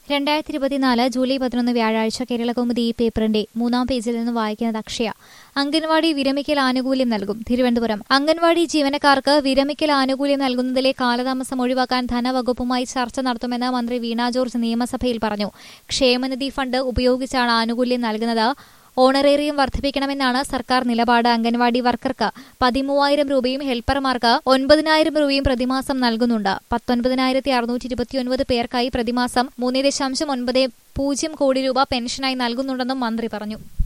രണ്ടായിരത്തി ഇരുപത്തിനാല് ജൂലൈ പതിനൊന്ന് വ്യാഴാഴ്ച കേരളകൗമുദി ഈ പേപ്പറിന്റെ മൂന്നാം പേജിൽ നിന്ന് വായിക്കുന്നത് അക്ഷയ അംഗൻവാടി വിരമിക്കൽ ആനുകൂല്യം നൽകും തിരുവനന്തപുരം അംഗൻവാടി ജീവനക്കാർക്ക് വിരമിക്കൽ ആനുകൂല്യം നൽകുന്നതിലെ കാലതാമസം ഒഴിവാക്കാൻ ധനവകുപ്പുമായി ചർച്ച നടത്തുമെന്ന് മന്ത്രി വീണ ജോർജ് നിയമസഭയിൽ പറഞ്ഞു ക്ഷേമനിധി ഫണ്ട് ഉപയോഗിച്ചാണ് ആനുകൂല്യം നൽകുന്നത് ഓണറേറിയം വർദ്ധിപ്പിക്കണമെന്നാണ് സർക്കാർ നിലപാട് അംഗൻവാടി വർക്കർക്ക് പതിമൂവായിരം രൂപയും ഹെൽപ്പർമാർക്ക് ഒൻപതിനായിരം രൂപയും പ്രതിമാസം നൽകുന്നുണ്ട് പത്തൊൻപതിനായിരത്തി അറുന്നൂറ്റി ഇരുപത്തിയൊൻപത് പേർക്കായി പ്രതിമാസം മൂന്ന് ദശാംശം ഒൻപത് പൂജ്യം കോടി രൂപ പെൻഷനായി നൽകുന്നുണ്ടെന്നും മന്ത്രി പറഞ്ഞു